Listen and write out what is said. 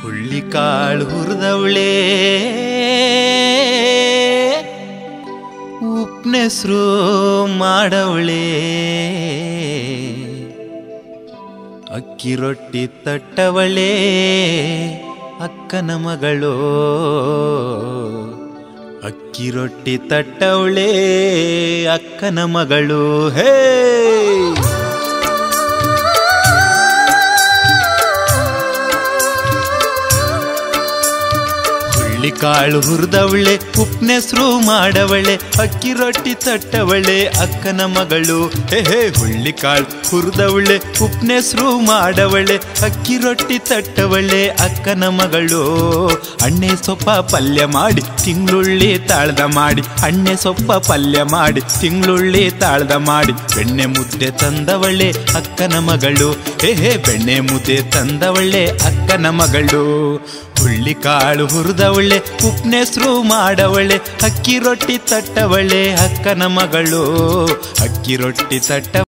ಹುಳ್ಳಿಕಾಳು ಹುರಿದವಳೆ ಉಪ್ನೆಸ್ರು ಮಾಡವಳೆ ಅಕ್ಕಿ ರೊಟ್ಟಿ ತಟ್ಟವಳೆ ಅಕ್ಕನ ಮಗಳು ಅಕ್ಕಿ ರೊಟ್ಟಿ ತಟ್ಟವಳೆ ಅಕ್ಕನ ಮಗಳು ಹೇ ಹುಳ್ಳಿಕಾಳು ಹುರಿದವಳೆ ಉಪ್ನೆಸ್ರು ಮಾಡವಳೆ ಅಕ್ಕಿ ರೊಟ್ಟಿ ತಟ್ಟವಳೆ ಅಕ್ಕನ ಮಗಳು ಹೇ ಹೇ ಹುಳ್ಳಿಕಾಳು ಹುರಿದವಳೆ ಉಪ್ನೆಸ್ರು ಮಾಡವಳೆ ಅಕ್ಕಿ ರೊಟ್ಟಿ ತಟ್ಟವಳೆ ಅಕ್ಕನ ಮಗಳು ಅಣ್ಣೆ ಸೊಪ್ಪ ಪಲ್ಯ ಮಾಡಿ ತಿಂಗ್ಳುಳ್ಳಿ ತಾಳ್ದ ಮಾಡಿ ಅಣ್ಣೆ ಸೊಪ್ಪ ಪಲ್ಯ ಮಾಡಿ ತಿಂಗ್ಳುಳ್ಳಿ ತಾಳ್ದ ಮಾಡಿ ಬೆಣ್ಣೆ ಮುದ್ದೆ ತಂದವಳೆ ಅಕ್ಕನ ಮಗಳು ಹೇ ಹೇ ಬೆಣ್ಣೆ ಮುದ್ದೆ ತಂದವಳೆ ಅಕ್ಕನ ಮಗಳು ಹುಳ್ಳಿಕಾಳು ಹುರಿದವಳೆ ಉಪ್ನೆಸ್ರು ಮಾಡವಳೆ ಅಕ್ಕಿ ರೊಟ್ಟಿ ತಟ್ಟವಳೆ ಅಕ್ಕನ ಮಗಳು ಅಕ್ಕಿ ರೊಟ್ಟಿ ತಟ್ಟ